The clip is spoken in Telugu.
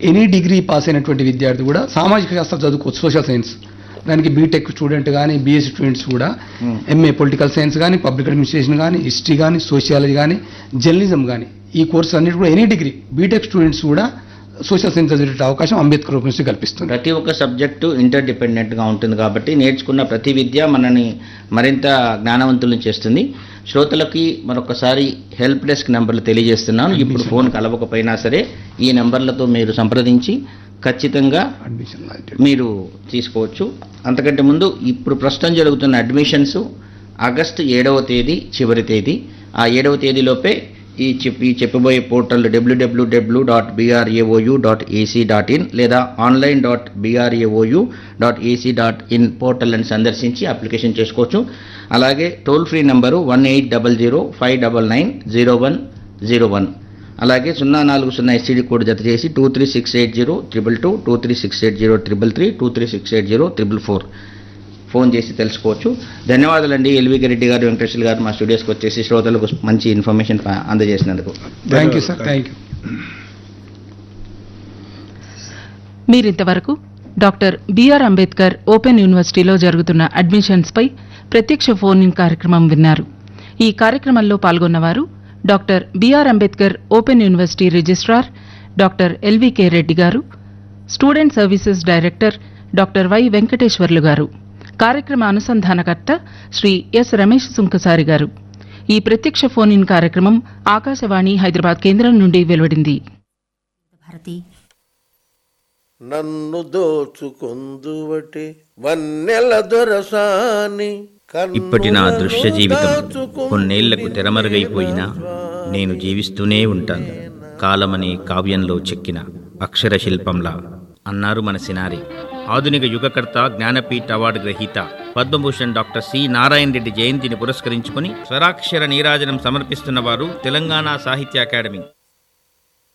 ఎనీ డిగ్రీ పాస్ అయినటువంటి విద్యార్థి కూడా సామాజిక శాస్త్రం చదువుకోవచ్చు సోషల్ సైన్స్ దానికి బీటెక్ స్టూడెంట్ కానీ బీఎస్సీ స్టూడెంట్స్ కూడా ఎంఏ పొలిటికల్ సైన్స్ కానీ పబ్లిక్ అడ్మినిస్ట్రేషన్ కానీ హిస్టరీ కానీ సోషియాలజీ కానీ జర్నలిజం కానీ ఈ కోర్సు అన్నిటి కూడా ఎనీ డిగ్రీ బీటెక్ స్టూడెంట్స్ కూడా సోషల్ సైన్స్ చదివే అవకాశం అంబేద్కర్ యూనివర్సిటీ కల్పిస్తుంది ప్రతి ఒక్క సబ్జెక్టు ఇంటర్ డిపెండెంట్గా ఉంటుంది కాబట్టి నేర్చుకున్న ప్రతి విద్య మనని మరింత జ్ఞానవంతులను చేస్తుంది శ్రోతలకి మరొకసారి హెల్ప్ డెస్క్ నెంబర్లు తెలియజేస్తున్నాను ఇప్పుడు ఫోన్ కలవకపోయినా సరే ఈ నెంబర్లతో మీరు సంప్రదించి ఖచ్చితంగా అడ్మిషన్ మీరు తీసుకోవచ్చు అంతకంటే ముందు ఇప్పుడు ప్రస్తుతం జరుగుతున్న అడ్మిషన్స్ ఆగస్టు ఏడవ తేదీ చివరి తేదీ ఆ ఏడవ తేదీలోపే ఈ చెప్ ఈ చెప్పబోయే పోర్టల్ డబ్ల్యూడబ్ల్యూడబ్ల్యూ dot BRAOU dot AC dot in లేదా online dot BRAOU dot AC dot in పోర్టల్ని సందర్శించి అప్లికేషన్ చేసుకోవచ్చు అలాగే toll free number one eight double zero five double nine zero one zero one అలాగే సున్నా నాలుగు సున్నా ఎస్టీడీ కోడ్ జత చేసి two three six eight zero triple two two three six eight zero triple three two three six eight zero triple four phone చేసి తెలుసుకోవచ్చు ధన్యవాదాలండి ఎల్వి రెడ్డి గారు వెంకటేశ్వర గారు మా స్టూడియోస్కి వచ్చేసి శ్రోతలకు మంచి ఇన్ఫర్మేషన్ ప- అందజేసినందుకు thank you sir thank you మీరింతవరకు డాక్టర్ బిఆర్ అంబేద్కర్ ఓపెన్ యూనివర్సిటీలో జరుగుతున్న అడ్మిషన్స్పై ప్రత్యక్ష ఫోన్ ఇన్ కార్యక్రమం విన్నారు ఈ కార్యక్రమంలో పాల్గొన్నవారు doctor BR Ambedkar open university registrar doctor LVK Reddy garu student services director doctor Y Venkateswarlu garu కార్యక్రమ అనుసంధానకర్త శ్రీ ఎస్ రమేష్ సుంకసారి గారు ఈ ప్రత్యక్ష ఫోన్ ఇన్ కార్యక్రమం ఆకాశవాణి హైదరాబాద్ కేంద్రం నుండి వెలువడింది భారతి నన్ను దోచుకొందువటి వన్నెల దొరసాని ఇప్పటి నా దృశ్య జీవితం కొన్నేళ్లకు తెరమరుగైపోయినా నేను జీవిస్తూనే ఉంటాను కాలమనే కావ్యంలో చెక్కిన అక్షర శిల్పంలా అన్నారు మన సినారి ఆధునిక యుగకర్త జ్ఞానపీఠ అవార్డు గ్రహీత పద్మభూషణ్ డాక్టర్ సి నారాయణ రెడ్డి జయంతిని పురస్కరించుకుని స్వరాక్షర నీరాజనం సమర్పిస్తున్న వారు తెలంగాణ సాహిత్య అకాడమీ